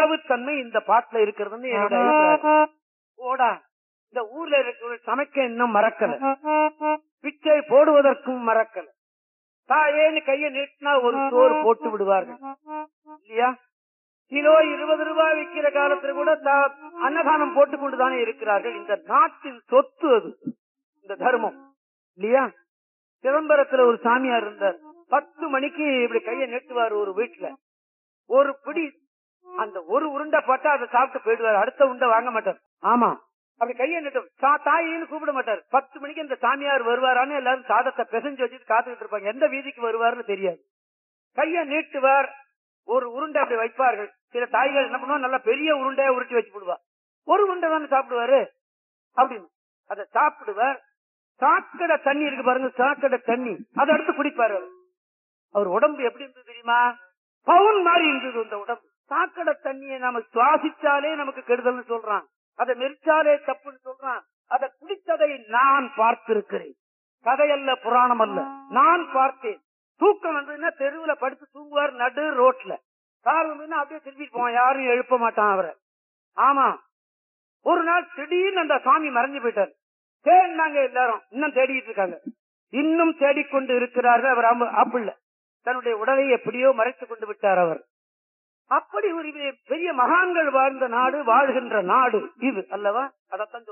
உணவுத்தன்மை இந்த பாட்டுல இருக்கிறதுன்னு என்னுடைய அபிப்பிராயம். ஓடா இந்த ஊர்ல இருக்கிற சமைக்க இன்னும் மறக்கல பிச்சை போடுவதற்கும் மறக்கல தாயேன்னு கையை நீட்டினா ஒரு சோறு போட்டு விடுவார்கள் இல்லையா கிலோ இருபது ரூபாய் விற்கிற காலத்துல கூட தா- அன்னதானம் போட்டு கொண்டுதானே இருக்கிறார்கள் இந்த நாட்டின் சொத்து அது இந்த தர்மம் இல்லையா சிதம்பரத்துல ஒரு சாமியார் இருந்தார் பத்து மணிக்கு இப்படி கையை நீட்டுவார் ஒரு வீட்டுல ஒரு பிடி அந்த ஒரு உருண்டை போட்டா அதை சாப்பிட்டு போயிடுவார் அடுத்த உருண்டை வாங்க மாட்டார் ஆமா அப்படி கையை நீட்டும் தா- தாயின்னு கூப்பிட மாட்டார் பத்து மணிக்கு இந்த சாமியார் வருவாரான்னு எல்லாரும் சாதத்தை பிசைஞ்சு வச்சுட்டு காத்துக்கிட்டு இருப்பாங்க எந்த வீதிக்கு வருவாருன்னு தெரியாது கையை நீட்டுவார் ஒரு உருண்டை அப்படி வைப்பார்கள் சில தாய்கள் என்ன பண்ணுவா நல்ல பெரிய உருண்டையா உருட்டி வச்சு போடுவா ஒரு உருண்டை தானே சாப்பிடுவாரு அப்படின்னு அதை சாப்பிடுவார் சாக்கடை தண்ணி இருக்கு பாருங்க சாக்கடை தண்ணி அதை எடுத்து குடிப்பாரு அவர். அவர் உடம்பு எப்படி இருந்தது தெரியுமா பவுன் மாதிரி இருந்தது அந்த உடம்பு சாக்கடை தண்ணியை நாம சுவாசிச்சாலே நமக்கு கெடுதல்னு சொல்றான் அதை மெரிச்சாலே தப்புன்னு சொல்றான் அதை குடித்ததை நான் பார்த்திருக்கிறேன் கதையல்ல புராணம் அல்ல நான் பார்த்தேன் தூக்கம் வந்ததுன்னா தெருவுல படுத்து தூங்குவார் நடு ரோட்ல கார் வந்ததுன்னா அப்படியே திரும்பிட்டு போவான் யாரும் எழுப்ப மாட்டான் அவரை ஆமா ஒரு நாள் திடீர்னு அந்த சாமி மறைஞ்சு போயிட்டார் தேடினாங்க எல்லாரும் இன்னும் தேடிட்டு இருக்காங்க இன்னும் தேடிக்கொண்டு இருக்கிறார்கள் அவர் அம்பு- ஆப்பிள்ல தன்னுடைய உடலை எப்படியோ மறைத்துக் கொண்டு விட்டார் அவர் அப்படி ஒரு பெரிய மகான்கள் வாழ்ந்த நாடு வாழ்கின்ற நாடு இது அல்லவா அதைத்தான்